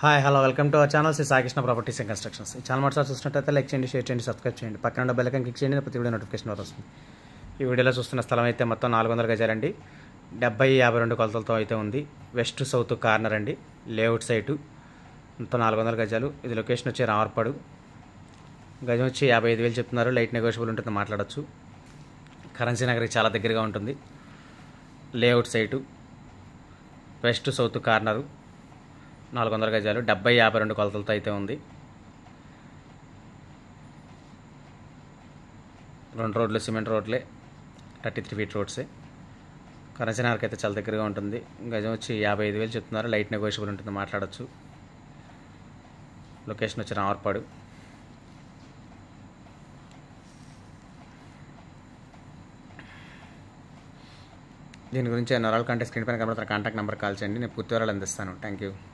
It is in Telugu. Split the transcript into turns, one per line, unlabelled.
hi hello welcome to our channel Shri Sakrishna properties and constructions ఈ ఛానల్ మొదటిసారి చూసినట్టయితే లైక్ చేయండి షేర్ చేయండి సబ్స్క్రైబ్ చేయండి పక్కన ఉన్న బెల్ ఐకాన్ క్లిక్ చేయండి ప్రతి వీడియో నోటిఫికేషన్ వస్తుంది ఈ వీడియోలో చూస్తున్న స్థలం అయితే మొత్తం నాలుగు వందల గజాలండి డెబ్బై యాభై రెండు కొలతలతో అయితే ఉంది వెస్ట్ సౌత్ కార్నర్ అండి లేఅవుట్ సైటు మొత్తం నాలుగు వందల గజాలు ఇది లొకేషన్ వచ్చి రామర్పాడు గజం వచ్చి యాభై ఐదు వేలు చెప్తున్నారు లైట్ నెగోషియబుల్ ఉంటుంది మాట్లాడచ్చు కరెన్సీ నగర్కి చాలా దగ్గరగా ఉంటుంది layout site west south corner నాలుగు వందల గజాలు డెబ్బై యాభై రెండు కొలతలతో అయితే ఉంది రెండు రోడ్లు సిమెంట్ రోడ్లే థర్టీ త్రీ ఫీట్ రోడ్సే కరెన్సీ నగర్కి అయితే చాలా దగ్గరగా ఉంటుంది గజం వచ్చి యాభై ఐదు వేలు చెప్తున్నారు లైట్ నెగోషియబుల్ ఉంటుంది మాట్లాడచ్చు లొకేషన్ వచ్చి రామర్పాడు దీని గురించి నరాల కంటే స్క్రీన్ పైన కనబడుతున్న కాంటాక్ట్ నెంబర్ కాల్ చేయండి నేను పూర్తి వివరాలు అందిస్తాను థ్యాంక్ యూ